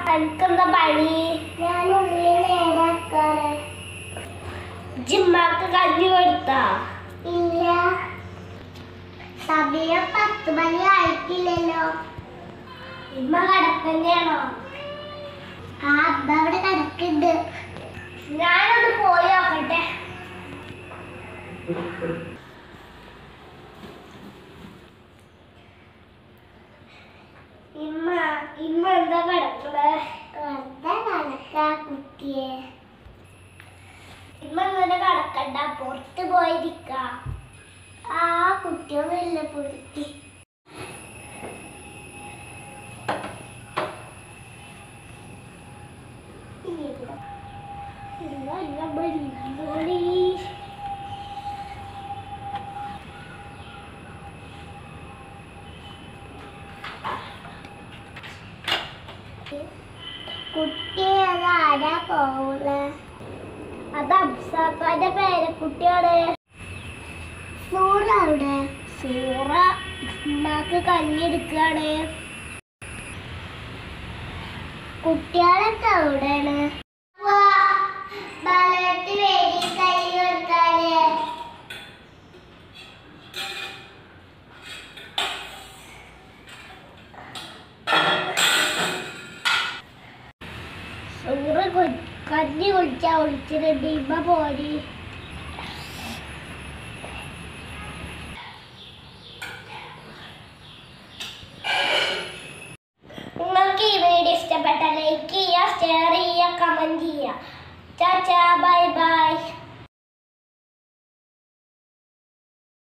എനിക്കെന്താ പണി ഞാൻ ഉള്ളിൽ നേരാക്കാണ് ജിമ്മാക്ക് കഞ്ഞി കൊടുത്താ ഇല്ല സമയം പത്ത് മണി ആയിട്ടില്ലല്ലോ ഇമ്മ കിടക്കന്നെയാണോ ആ അമ്മ അവിടെ കിടക്കുന്നുണ്ട് ഞാനൊന്ന് പോയി നോക്കട്ടെ ഇമ്മ ഇമ്മ എന്താ കിടക്കണേ വെറുതെ നടക്കാ കുട്ടിയെ ഇമ്മ ഇങ്ങനെ കിടക്കണ്ട പുറത്ത് പോയിരിക്ക ആ കുട്ടിയൊന്നുമില്ല പൊടുത്തി ഇല്ല ഇല്ല ബരി കുട്ടി അത് ആരാ പോവുള്ള അത് അബ്സാക്കാന്റെ പേരക്കുട്ടിയാണ് നൂറവിടെ സൂറ ഉമ്മാക്ക് കഞ്ഞി എടുക്കാണ് കുട്ടികളൊക്കെ അവിടെയാണ് ബലത്തിൽ വേദി കൈ കൊടുക്കാന് സൂറ കൊ- കഞ്ഞി കുടിച്ചാ വിളിച്ചിട്ടുണ്ട് ഇമ്മ പോരി